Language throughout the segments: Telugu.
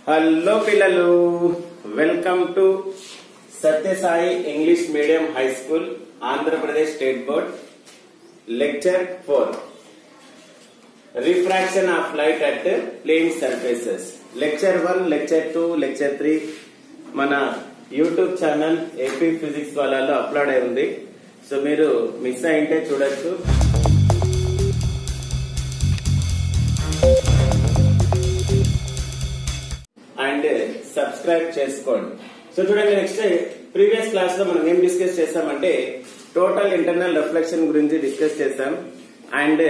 హలో పిల్లలు welcome to Sathya Sai English medium high school Andhra Pradesh state board lecture four refraction of light at plane surfaces lecture one lecture two lecture three మన యూట్యూబ్ ఛానల్ ఏపీ ఫిజిక్స్ వాళ్ళలో అప్లోడ్ అయి ఉంది సో మీరు మిస్ అయింటే చూడొచ్చు అండ్ సబ్స్క్రైబ్ చేసుకోండి సో చూడండి నెక్స్ట్ ప్రీవియస్ క్లాస్ లో మనం ఏం డిస్కస్ చేస్తామంటే టోటల్ ఇంటర్నల్ రిఫ్లెక్షన్ గురించి డిస్కస్ చేస్తాం and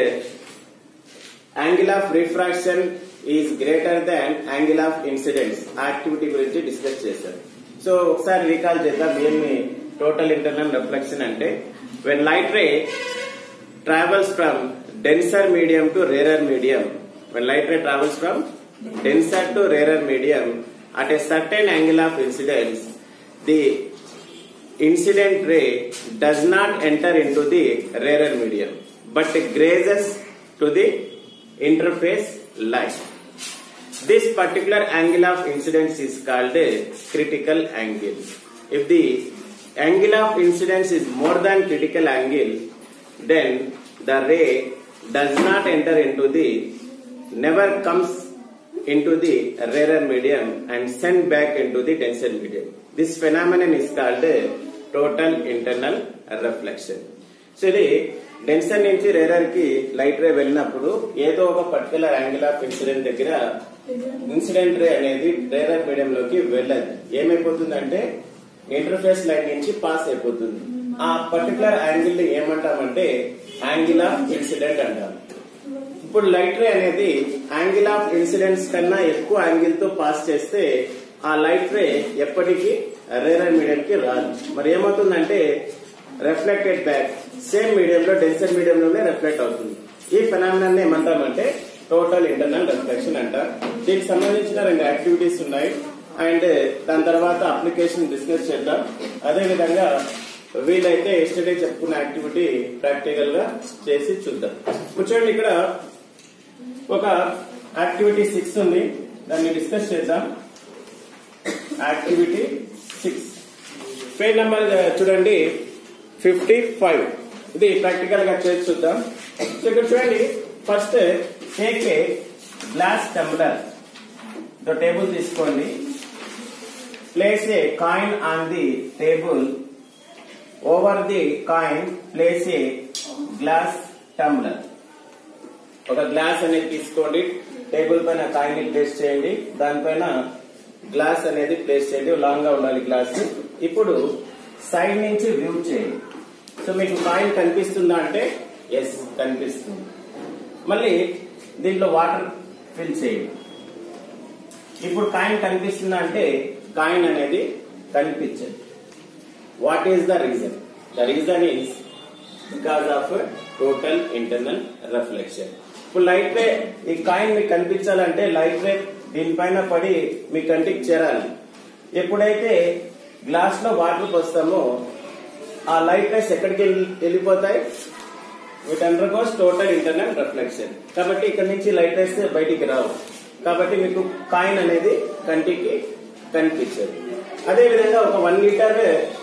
angle of refraction is greater than angle of incidence activity గురించి డిస్కస్ చేశాం సో ఒకసారి రీకాల్ చేద్దాం ఏమి టోటల్ ఇంటర్నల్ రిఫ్లెక్షన్ అంటే when light ray travels from denser medium to rarer medium when light ray travels from denser to rarer medium at a certain angle of incidence, the incident ray does not enter into the rarer medium but grazes to the interface light. This particular angle of incidence is called a critical angle. If the angle of incidence is more than critical angle, then the ray does not enter into the never comes into the rarer medium and sent back into the denser medium. This phenomenon is called total internal reflection. So ఇది డెన్సర్ నుంచి రేరర్ కి లైట్ రే వెళ్ళినప్పుడు ఏదో ఒక పర్టికులర్ యాంగిల్ ఆఫ్ ఇన్సిడెంట్ దగ్గర ఇన్సిడెంట్ రే అనేది రేరర్ మీడియం లోకి వెళ్ళదు ఏమైపోతుందంటే ఇంటర్ఫేస్ లైన్ నుంచి పాస్ అయిపోతుంది ఆ పర్టికులర్ యాంగిల్ ని ఏమంటామంటే యాంగిల్ ఆఫ్ ఇన్సిడెంట్ అంటాం ఇప్పుడు లైట్ రే అనేది యాంగిల్ ఆఫ్ ఇన్సిడెంట్స్ కన్నా ఎక్కువ యాంగిల్ తో పాస్ చేస్తే ఆ లైట్ రే ఎప్పటికీ రేరర్ మీడియం కి రాదు మరి ఏమవుతుందంటే రిఫ్లెక్టెడ్ బ్యాక్ సేమ్ మీడియం లో డెన్సర్ మీడియం లోనే రిఫ్లెక్ట్ అవుతుంది ఈ ఫెనామినాన్ని ఏమంటామంటే టోటల్ ఇంటర్నల్ రిఫ్లెక్షన్ అంటారు దీనికి సంబంధించిన రెండు యాక్టివిటీస్ ఉన్నాయి అండ్ దాని తర్వాత అప్లికేషన్ డిస్కస్ చేద్దాం అదే విధంగా వీలైతే ఎస్టర్డే చెప్పుకున్న యాక్టివిటీ ప్రాక్టికల్ గా చేసి చూద్దాం కూర్చోండి ఇక్కడ ఒక యాక్టివిటీ సిక్స్ ఉంది దాన్ని డిస్కస్ చేద్దాం యాక్టివిటీ సిక్స్ పేజ్ నెంబర్ చూడండి ఫిఫ్టీ ఫైవ్ ఇది ప్రాక్టికల్ గా చేసి చూద్దాం సో ఇక్కడ చూడండి first take a glass tumbler table తీసుకోండి place a coin on the table over the coin place a glass tumbler ఒక గ్లాస్ అనేది తీసుకోండి టేబుల్ పైన కాయిన్ ని ప్లేస్ చేయండి దానిపైన గ్లాస్ అనేది ప్లేస్ చేయండి లాంగ్ గా ఉండాలి గ్లాస్ ఇప్పుడు సైడ్ నుంచి వ్యూ చేయండి సో మీకు కాయిన్ కనిపిస్తుందా అంటే ఎస్ కనిపిస్తుంది మళ్ళీ దీంట్లో వాటర్ ఫిల్ చేయండి ఇప్పుడు కాయిన్ కనిపిస్తుందా అంటే కాయిన్ అనేది కనిపించదు what is the reason the reason is because of total internal reflection ఇప్పుడు లైట్ రే ఈ కాయిన్ మీకు కనిపించాలంటే లైట్ రే దీనిపైన పడి మీ కంటికి చేరాలి ఎప్పుడైతే గ్లాస్ లో వాటర్ పోస్తామో ఆ లైట్ రేస్ ఎక్కడికి వెళ్ళిపోతాయి it undergoes total internal reflection కాబట్టి ఇక్కడ నుంచి లైట్ రేస్ బయటికి రావు కాబట్టి మీకు కాయిన్ అనేది కంటికి కనిపించదు అదే విధంగా ఒక one litre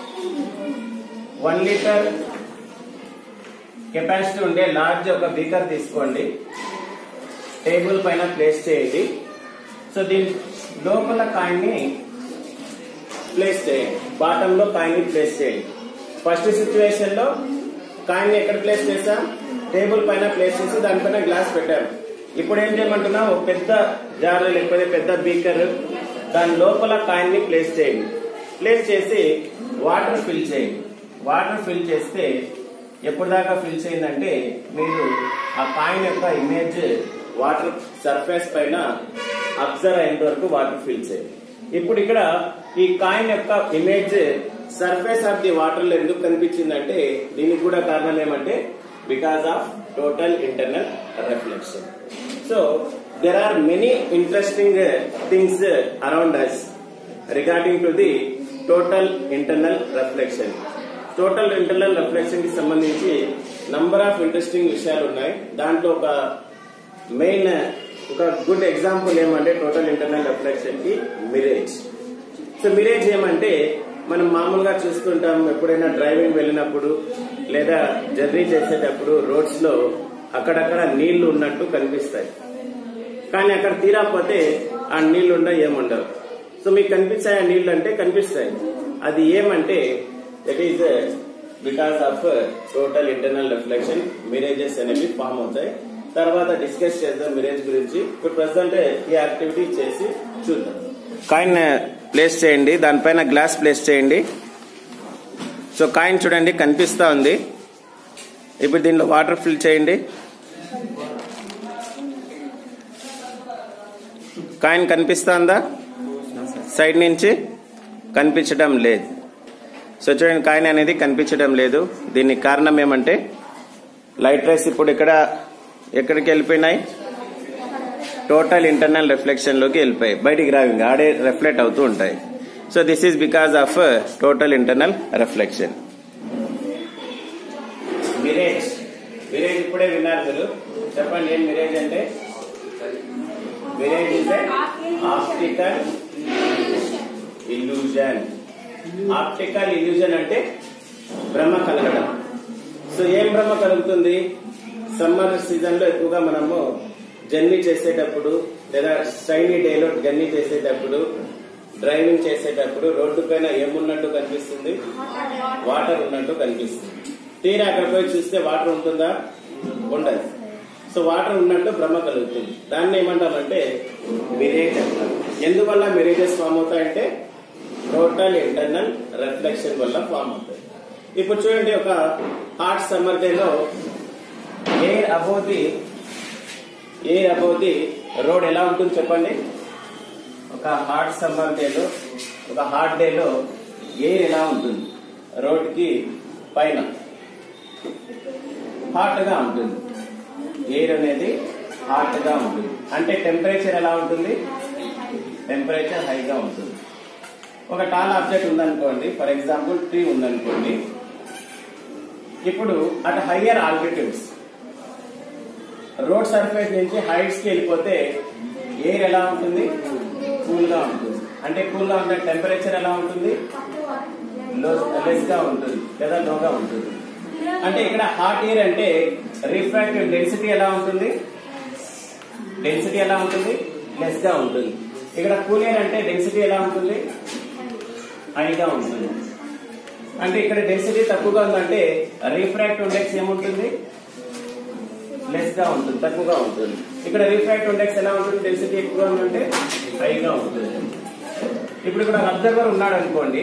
one litre capacity ఉండే లార్జ్ ఒక బీకర్ తీసుకోండి టేబుల్ పైన ప్లేస్ చేయండి సో దీని లోపల కాయిన్ ని ప్లేస్ చేయండి బాటమ్ లో కాయిన్ ని ప్లేస్ చేయండి ఫస్ట్ సిచ్యువేషన్ లో కాయిన్ ని ఎక్కడ ప్లేస్ చేసాం టేబుల్ పైన ప్లేస్ చేసి దానిపైన గ్లాస్ పెట్టాం ఇప్పుడు ఏం చేయమంటున్నా ఒక పెద్ద జార్ లేకపోతే పెద్ద బీకర్ దాని లోపల కాయిన్ ని ప్లేస్ చేయండి ప్లేస్ చేసి వాటర్ ఫిల్ చేయండి వాటర్ ఫిల్ చేస్తే ఎప్పుడు దాకా ఫిల్ చేయిందంటే మీరు ఆ కాయిన్ యొక్క ఇమేజ్ వాటర్ సర్ఫేస్ పైన అబ్జర్వ్ అయిన వరకు వాటర్ ఫిల్ చేయండి ఇప్పుడు ఇక్కడ ఈ కాయిన్ యొక్క image surface of the water లో ఎందుకు కనిపించిందంటే దీనికి కూడా కారణం ఏమంటే because of total internal reflection so there are many interesting things around us regarding to the total internal reflection total internal reflection కి సంబంధించి నంబర్ ఆఫ్ ఇంట్రెస్టింగ్ విషయాలు ఉన్నాయి దాంట్లో ఒక మెయిన్ ఒక గుడ్ ఎగ్జాంపుల్ ఏమంటే టోటల్ ఇంటర్నల్ రిఫ్లెక్షన్ కి మిరేజ్ సో మిరేజ్ ఏమంటే మనం మామూలుగా చూస్తుంటాం ఎప్పుడైనా డ్రైవింగ్ వెళ్ళినప్పుడు లేదా జర్నీ చేసేటప్పుడు రోడ్స్ లో అక్కడక్కడ నీళ్లు ఉన్నట్టు కనిపిస్తాయి కానీ అక్కడ తీరాకపోతే ఆ నీళ్లు ఉండవు ఏముండవు సో మీకు కనిపించాయి ఆ నీళ్లు అంటే కనిపిస్తాయి అది ఏమంటే that is because of total internal reflection mirages అనేవి ఫామ్ అవుతాయి తర్వాత డిస్కస్ చేద్దాం మిరేజ్ గురించి ఇప్పుడు ప్రజెంట్ ఈ యాక్టివిటీ చేసి చూద్దాం కాయిన్ ప్లేస్ చేయండి దానిపైన గ్లాస్ ప్లేస్ చేయండి సో కాయిన్ చూడండి కనిపిస్తా ఉంది ఇప్పుడు దీనిలో వాటర్ ఫిల్ చేయండి కాయిన్ కనిపిస్తుందా సైడ్ నుంచి కనిపించడం లేదు సో చూడండి కాయిన్ అనేది కనిపించడం లేదు దీనికి కారణం ఏమంటే లైట్ రేస్ ఇప్పుడు ఇక్కడ ఎక్కడికి వెళ్ళిపోయినాయి టోటల్ ఇంటర్నల్ రిఫ్లెక్షన్ లోకి వెళ్ళిపోయాయి బయటికి రావు ఇంకా ఆడే రిఫ్లెక్ట్ అవుతూ ఉంటాయి so this is because of total internal reflection mirage mirage ఇప్పుడే విన్నారు మీరు చెప్పండి ఏం మిరేజ్ అంటే mirage is optical illusion optical illusion అంటే భ్రమ కలగడం సో ఏం భ్రమ కలుగుతుంది సమ్మర్ సీజన్ లో ఎక్కువగా మనము జర్నీ చేసేటప్పుడు లేదా షైనీ డేలో జర్నీ చేసేటప్పుడు డ్రైవింగ్ చేసేటప్పుడు రోడ్డు పైన ఏమున్నట్టు కనిపిస్తుంది వాటర్ ఉన్నట్టు కనిపిస్తుంది తీరా అక్కడ పోయి చూస్తే వాటర్ ఉంటుందా ఉండదు సో వాటర్ ఉన్నట్టు భ్రమ కలుగుతుంది దాన్ని ఏమంటామంటే మిరేజ్ అంటారు ఎందువల్ల మిరేజెస్ ఫామ్ అవుతాయంటే టోటల్ ఇంటర్నల్ రిఫ్లెక్షన్ వల్ల ఫామ్ అవుతాయి ఇప్పుడు చూడండి ఒక హాట్ సమ్మర్ డేలో air above the air above the road ఎలా ఉంటుంది చెప్పండి ఒక హాట్ సమ్మర్ డేలో ఒక హాట్ డేలో ఎయిర్ ఎలా ఉంటుంది రోడ్ కి పైన హాట్ గా ఉంటుంది ఎయిర్ అనేది హాట్ గా ఉంటుంది అంటే టెంపరేచర్ ఎలా ఉంటుంది టెంపరేచర్ హైగా ఉంటుంది ఒక టాల్ ఆబ్జెక్ట్ ఉందనుకోండి ఫర్ ఎగ్జాంపుల్ ట్రీ ఉందనుకోండి ఇప్పుడు at higher altitudes road surface నుంచి హైట్స్ కి వెళ్ళిపోతే ఎయిర్ ఎలా ఉంటుంది కూల్ గా ఉంటుంది అంటే కూల్ గా ఉంటే టెంపరేచర్ ఎలా ఉంటుంది లెస్ గా ఉంటుంది లేదా లోగా ఉంటుంది అంటే ఇక్కడ హాట్ ఎయిర్ అంటే రిఫ్రాక్టివ్ డెన్సిటీ ఎలా ఉంటుంది డెన్సిటీ ఎలా ఉంటుంది లెస్ గా ఉంటుంది ఇక్కడ కూల్ ఎయిర్ అంటే డెన్సిటీ ఎలా ఉంటుంది హైగా ఉంటుంది అంటే ఇక్కడ డెన్సిటీ తక్కువగా ఉందంటే రిఫ్రాక్ట్ ఇండెక్స్ ఏముంటుంది లెస్ గా ఉంటుంది తక్కువగా ఉంటుంది ఇక్కడ రిఫ్రాక్ట్ ఇండెక్స్ ఎలా ఉంటుంది డెన్సిటీ ఎక్కువగా ఉందంటే హైగా ఉంటుంది ఇప్పుడు ఇక్కడ అబ్జర్వర్ ఉన్నాడు అనుకోండి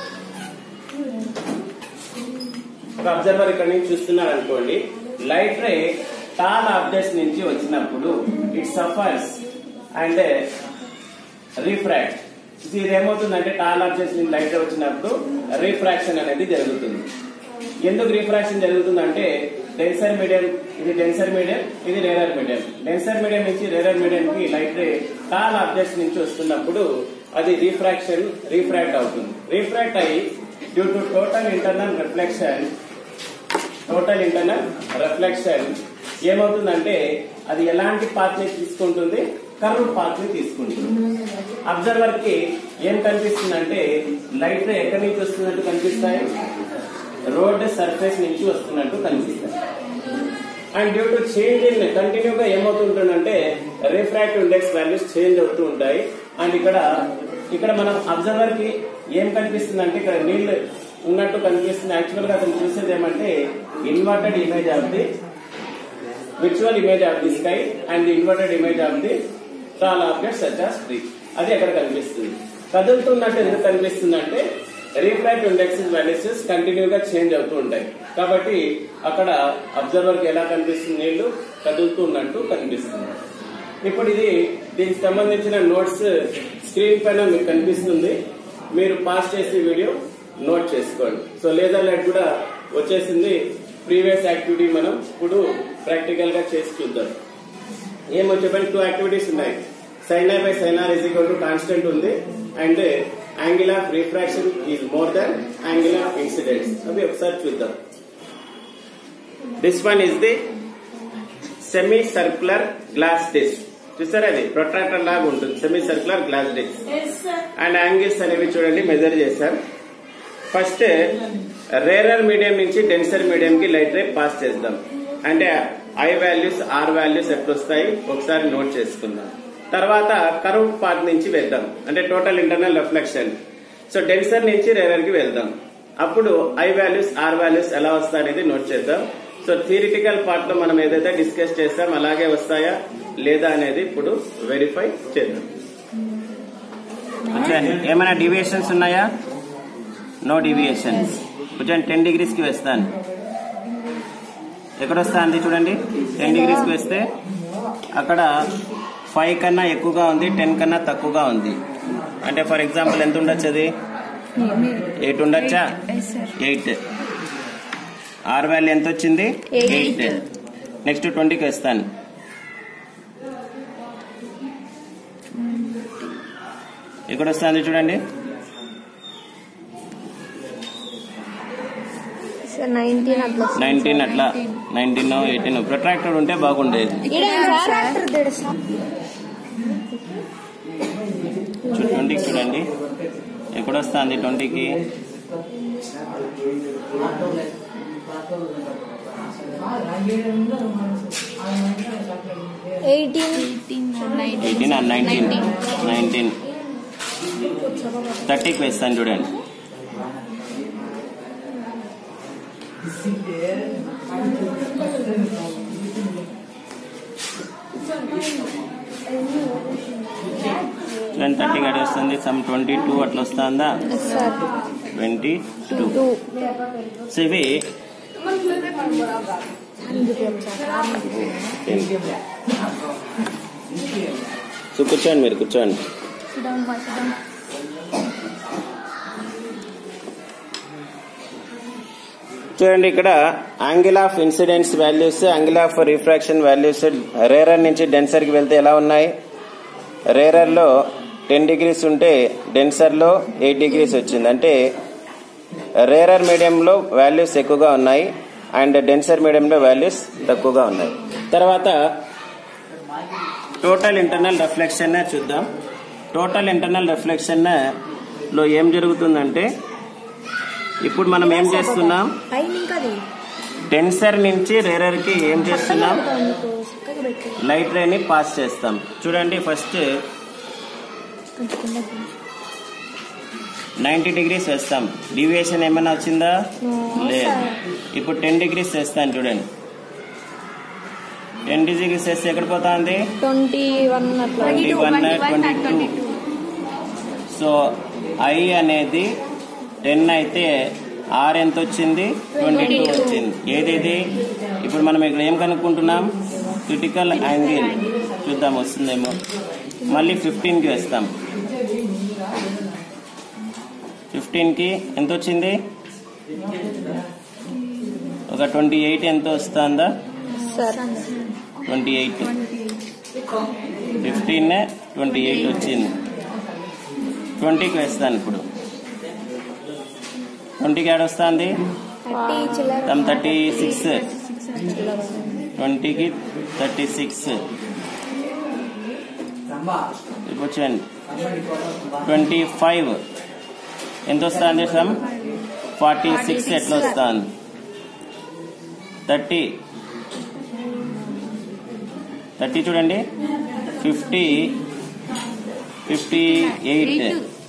ఒక అబ్జర్వర్ ఇక్కడ నుంచి చూస్తున్నాడు అనుకోండి లైట్ రే టాల్ ఆబ్జెక్ట్స్ నుంచి వచ్చినప్పుడు ఇట్ సఫర్స్ అండ్ రిఫ్రాక్ట్ ఇది ఏమవుతుందంటే టాల్ ఆబ్జెక్ట్స్ నుంచి లైట్ రే వచ్చినప్పుడు రిఫ్రాక్షన్ అనేది జరుగుతుంది ఎందుకు రిఫ్రాక్షన్ జరుగుతుందంటే డెన్సర్ మీడియం ఇది డెన్సర్ మీడియం ఇది రేరర్ మీడియం డెన్సర్ మీడియం నుంచి రేరర్ మీడియం కి లైట్ రే టాల్ ఆబ్జెక్ట్స్ నుంచి వస్తున్నప్పుడు అది రిఫ్రాక్షన్ రిఫ్రాక్ట్ అవుతుంది రిఫ్రాక్ట్ అయ్యి due to total internal reflection total internal reflection ఏమవుతుందంటే అది ఎలాంటి పాత్ ని తీసుకుంటుంది కర్వ్ పాత్ ని తీసుకుంటుంది అబ్జర్వర్ కి ఏం కనిపిస్తుందంటే లైట్ రే ఎక్కడి నుంచి వస్తున్నట్టు కనిపిస్తాయి రోడ్ సర్ఫేస్ నుంచి వస్తున్నట్టు కనిపిస్తాయి and due to change in కంటిన్యూగా ఏమవుతుంటుందంటే రిఫ్రాక్టివ్ ఇండెక్స్ వాల్యూస్ చేంజ్ అవుతూ ఉంటాయి అండ్ ఇక్కడ ఇక్కడ మనం అబ్జర్వర్ కి ఏం కనిపిస్తుంది అంటే ఇక్కడ నీళ్లు ఉన్నట్టు కనిపిస్తుంది యాక్చువల్ గా అతను చూసేది ఏమంటే inverted image of the virtual image of the sky and the inverted image of the tall object such as tree అది అక్కడ కనిపిస్తుంది కదులుతున్నట్టు ఎందుకు కనిపిస్తుంది అంటే రిఫ్రాక్ట్ ఇండెక్స్ వాల్యూస్ కంటిన్యూగా చేంజ్ అవుతూ ఉంటాయి కాబట్టి అక్కడ అబ్జర్వర్ కి ఎలా కనిపిస్తుంది నీళ్లు కదులుతున్నట్టు కనిపిస్తుంది ఇప్పుడు ఇది దీనికి సంబంధించిన నోట్స్ స్క్రీన్ పైన మీకు కనిపిస్తుంది మీరు పాస్ చేసే వీడియో నోట్ చేసుకోండి సో లేజర్ లైట్ కూడా వచ్చేసింది ప్రీవియస్ యాక్టివిటీ మనం ఇప్పుడు ప్రాక్టికల్ గా చేసి చూద్దాం ఏమో చెప్పండి టూ యాక్టివిటీస్ ఉన్నాయి sine by sine r is equal to constant ఉంది and angle of refraction is more than angle of incidents అవి ఒకసారి చూద్దాం this one is the semi circular glass disc చూసారా అది ప్రొట్రాక్టర్ లాగా ఉంటుంది semi circular glass disc Yes, sir. And angles అనేవి చూడండి మెజర్ చేశాం ఫస్ట్ రేరర్ మీడియం నుంచి డెన్సర్ మీడియం కి లైట్ రే పాస్ చేద్దాం అంటే ఐ వాల్యూస్ ఆర్ వాల్యూస్ ఎట్లా వస్తాయి ఒకసారి నోట్ చేసుకుందాం తర్వాత కర్వ్ పార్ట్ నుంచి వెళ్దాం అంటే total internal reflection so denser నుంచి రేరర్ కి వెళ్దాం అప్పుడు ఐ వాల్యూస్ ఆర్ వాల్యూస్ ఎలా వస్తాయి అనేది నోట్ చేద్దాం సో థియరిటికల్ పార్ట్ లో మనం ఏదైతే డిస్కస్ చేస్తాం అలాగే వస్తాయా లేదా అనేది ఇప్పుడు వెరిఫై చేద్దాం కూర్చోండి ఏమైనా డీవియేషన్స్ ఉన్నాయా నో డీవియేషన్స్ కూర్చోండి టెన్ డిగ్రీస్ కి వేస్తాను ఎక్కడ వస్తా అంది చూడండి టెన్ డిగ్రీస్ కి వేస్తే అక్కడ ఫైవ్ కన్నా ఎక్కువగా ఉంది టెన్ కన్నా తక్కువగా ఉంది అంటే ఫర్ ఎగ్జాంపుల్ ఎంత ఉండొచ్చు అది ఎయిట్ ఉండొచ్చా ఎయిట్ ఆర్ వాల్యూ ఎంత వచ్చింది Eight. ఎయిట్ నెక్స్ట్ ట్వంటీకి వేస్తాను ఇక్కడ వస్తుంది చూడండి సార్ నైన్టీన్ అట్లా నైన్టీన్ అట్లా నైన్టీన్ ఎయిటీన్ ప్రొట్రాక్టర్ ఉంటే బాగుండేది ట్వంటీకి చూడండి ఎక్కడ వస్తుంది ట్వంటీకి ఎయిటీన్ ఎయిటీన్ నైన్టీన్ నైన్టీన్ థర్టీకి వేస్తాను చూడండి చూడండి థర్టీ గడి వస్తుంది సమ్ ట్వంటీ టూ అట్లా వస్తుందా sir twenty two two so ఇవి సో కూర్చోండి మీరు కూర్చోండి చూడండి ఇక్కడ angle of incidence values angle of refraction values rarer నుంచి డెన్సర్ కి వెళ్తే ఎలా ఉన్నాయి రేరర్ లో టెన్ డిగ్రీస్ ఉంటే డెన్సర్ లో ఎయిట్ డిగ్రీస్ వచ్చింది అంటే రేరర్ మీడియంలో వాల్యూస్ ఎక్కువగా ఉన్నాయి అండ్ డెన్సర్ మీడియంలో వాల్యూస్ తక్కువగా ఉన్నాయి తర్వాత టోటల్ ఇంటర్నల్ రిఫ్లెక్షన్ చూద్దాం టోటల్ ఇంటర్నల్ రిఫ్లెక్షన్ లో ఏం జరుగుతుందంటే ఇప్పుడు మనం ఏం చేస్తున్నాం టైం ఇంకా టెన్సర్ నుంచి రేరర్ కి ఏం చేస్తున్నాం లైట్ రే ని పాస్ చేస్తాం చూడండి ఫస్ట్ నైన్టీ డిగ్రీస్ వేస్తాం డివియేషన్ ఏమైనా వచ్చిందా లేదు ఇప్పుడు టెన్ డిగ్రీస్ వేస్తాను చూడండి టెన్ డిగ్రీస్ వేస్తే ఎక్కడ పోతుంది ట్వంటీ వన్ అట్లా twenty one twenty two so I అనేది టెన్ అయితే ఆర్ ఎంత వచ్చింది ట్వంటీ టూ వచ్చింది ఏది ఇది ఇప్పుడు మనం ఇక్కడ ఏం కనుక్కుంటున్నాం క్రిటికల్ యాంగిల్ చూద్దాం వస్తుందేమో మళ్ళీ ఫిఫ్టీన్ కి వేస్తాం ఫిఫ్టీన్ కి ఎంత వచ్చింది ఒక ట్వంటీ ఎయిట్ ఎంత వస్తుందా sir twenty eight fifteen twenty eight వచ్చింది ట్వంటీకి వేస్తాను ఇప్పుడు ట్వంటీకి యాడ్ వస్తుంది థర్టీ చిల్లర తమ్ థర్టీ సిక్స్ ట్వంటీకి థర్టీ సిక్స్ ఇప్పుడు చూడండి ట్వంటీ ఫైవ్ ఎంత వస్తుంది సమ్ ఫార్టీ సిక్స్ ఎట్లా వస్తుంది థర్టీ థర్టీ చూడండి fifty fifty eight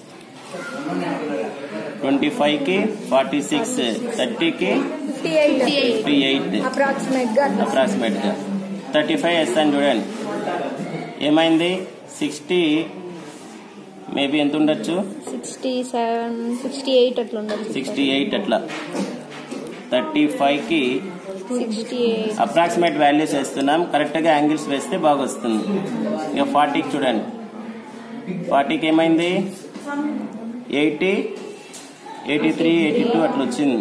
twenty five కి ఫార్టీ సిక్స్ థర్టీకి fifty eight fifty eight approximate గా అప్రాక్సిమేట్ గా థర్టీ ఫైవ్ వేస్తాను చూడండి ఏమైంది సిక్స్టీ మేబీ ఎంత ఉండొచ్చు సిక్స్టీ సెవెన్ సిక్స్టీ ఎయిట్ అట్లా ఉండదు సిక్స్టీ ఎయిట్ అట్లా థర్టీ ఫైవ్ కి సిక్స్టీ ఎయిట్ అప్రాక్సిమేట్ వాల్యూస్ వేస్తున్నాం కరెక్ట్ గా యాంగిల్స్ వేస్తే బాగా వస్తుంది ఇక ఫార్టీకి చూడండి ఫార్టీకి ఏమైంది eighty eighty three eighty two అట్లా వచ్చింది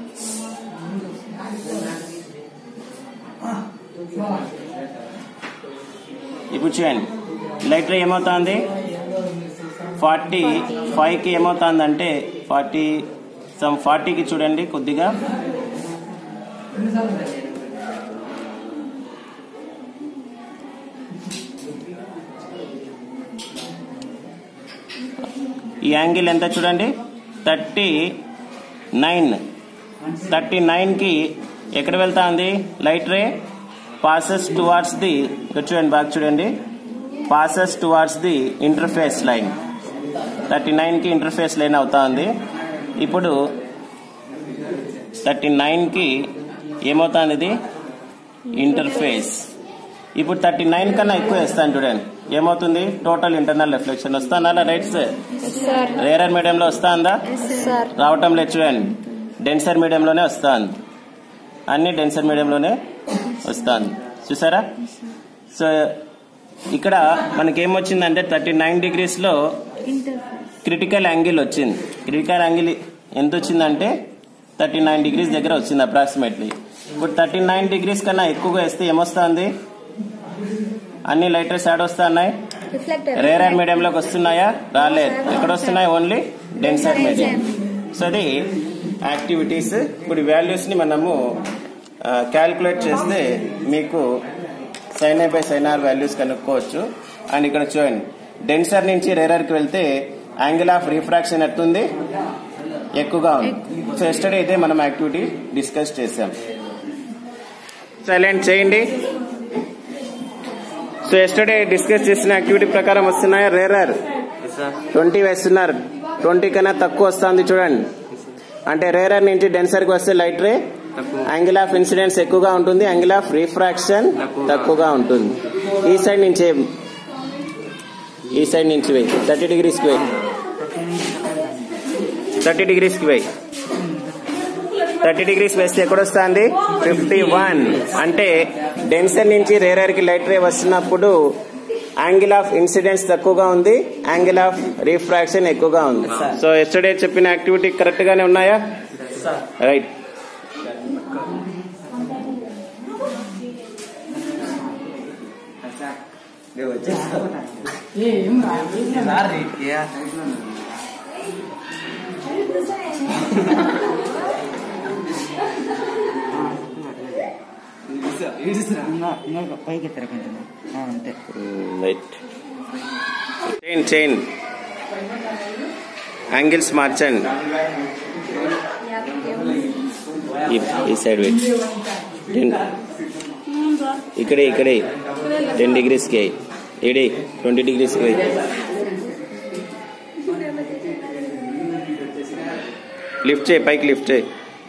ఇప్పుడు చూడండి లైటర్ ఏమవుతుంది ఫార్టీ ఫైవ్కి ఏమవుతుంది అంటే ఫార్టీ సమ్ ఫార్టీకి చూడండి కొద్దిగా ఈ యాంగిల్ ఎంత చూడండి థర్టీ నైన్ థర్టీ నైన్కి ఎక్కడ వెళ్తా ఉంది light ray passes towards the ఇక్కడ చూడండి బాగా చూడండి passes towards the interface line thirty నైన్కి ఇంటర్ఫేస్ లైన్ అవుతా ఉంది ఇప్పుడు థర్టీ నైన్కి ఏమవుతుంది ఇది ఇంటర్ఫేస్ ఇప్పుడు థర్టీ నైన్ కన్నా ఎక్కువ వేస్తాను చూడండి ఏమవుతుంది టోటల్ ఇంటర్నల్ రిఫ్లెక్షన్ వస్తానా రైట్ సార్ సార్ రేరర్ మీడియంలో వస్తుందా సార్ రావటం లేదు చూడండి డెన్సర్ మీడియంలోనే వస్తుంది అన్ని డెన్సర్ మీడియంలోనే వస్తుంది చూసారా సో ఇక్కడ మనకి ఏమొచ్చిందంటే థర్టీ నైన్ డిగ్రీస్లో క్రిటికల్ యాంగిల్ వచ్చింది క్రిటికల్ యాంగిల్ ఎంత వచ్చిందంటే థర్టీ నైన్ డిగ్రీస్ దగ్గర వచ్చింది అప్రాక్సిమేట్లీ ఇప్పుడు థర్టీ నైన్ డిగ్రీస్ కన్నా ఎక్కువగా వేస్తే ఏమొస్తుంది అన్ని లైటర్స్ యాడ్ వస్తున్నాయి రిఫ్లెక్టర్ రేరర్ మీడియంలోకి వస్తున్నాయా రాలేదు ఎక్కడ వస్తున్నాయి ఓన్లీ డెన్సర్ మీడియం సో అది యాక్టివిటీస్ ఇప్పుడు వాల్యూస్ ని మనము క్యాల్కులేట్ చేస్తే మీకు sine a by sine r values కనుక్కోవచ్చు అండ్ ఇక్కడ చూడండి డెన్సర్ నుంచి రేరర్ కి వెళ్తే యాంగిల్ ఆఫ్ రిఫ్రాక్షన్ ఎట్టుంది ఎక్కువగా ఉంది సో ఎస్టర్డే అయితే మనం యాక్టివిటీ డిస్కస్ చేసాం సైలెంట్ చేయండి సో ఎస్టర్డే డిస్కస్ చేసిన యాక్టివిటీ ప్రకారం వస్తున్నాయా రేరర్ ట్వంటీ వేస్తున్నారు ట్వంటీ కన్నా తక్కువ వస్తుంది చూడండి అంటే రేరర్ నుంచి డెన్సర్ కి వస్తే light ray angle of incidence ఎక్కువగా ఉంటుంది యాంగిల్ ఆఫ్ రిఫ్రాక్షన్ తక్కువగా ఉంటుంది ఈ సైడ్ నుంచి ఏం- ఈ సైడ్ నుంచి వేయి థర్టీ డిగ్రీస్ కి వేయి థర్టీ డిగ్రీస్ కి వేయి థర్టీ డిగ్రీస్ వేస్తే ఎక్కడ వస్తుంది ఫిఫ్టీ వన్ అంటే డెన్సర్ నుంచి రేరర్ కి లైట్ రే వస్తున్నప్పుడు యాంగిల్ ఆఫ్ ఇన్సిడెన్స్ తక్కువగా ఉంది యాంగిల్ ఆఫ్ రిఫ్రాక్షన్ ఎక్కువగా ఉంది సో ఎస్టర్డే చెప్పిన యాక్టివిటీ కరెక్ట్ గానే ఉన్నాయా రైట్ పైకి ఎత్తారు కొంచెం ఆ, అంతే రైట్ చైన్ చైన్ యాంగిల్స్ మార్చండి ఈ- ఈ సైడ్ వెయిట్ టెన్ ఇక్కడే ఇక్కడే టెన్ డిగ్రీస్కి ఏడి ట్వంటీ డిగ్రీస్కి వెయ్యి లిఫ్ట్ చేయి పైకి లిఫ్ట్ చేయి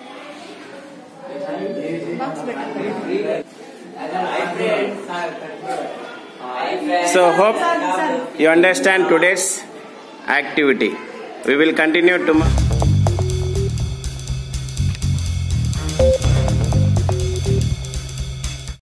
So hope you understand today's activity. We will continue tomorrow.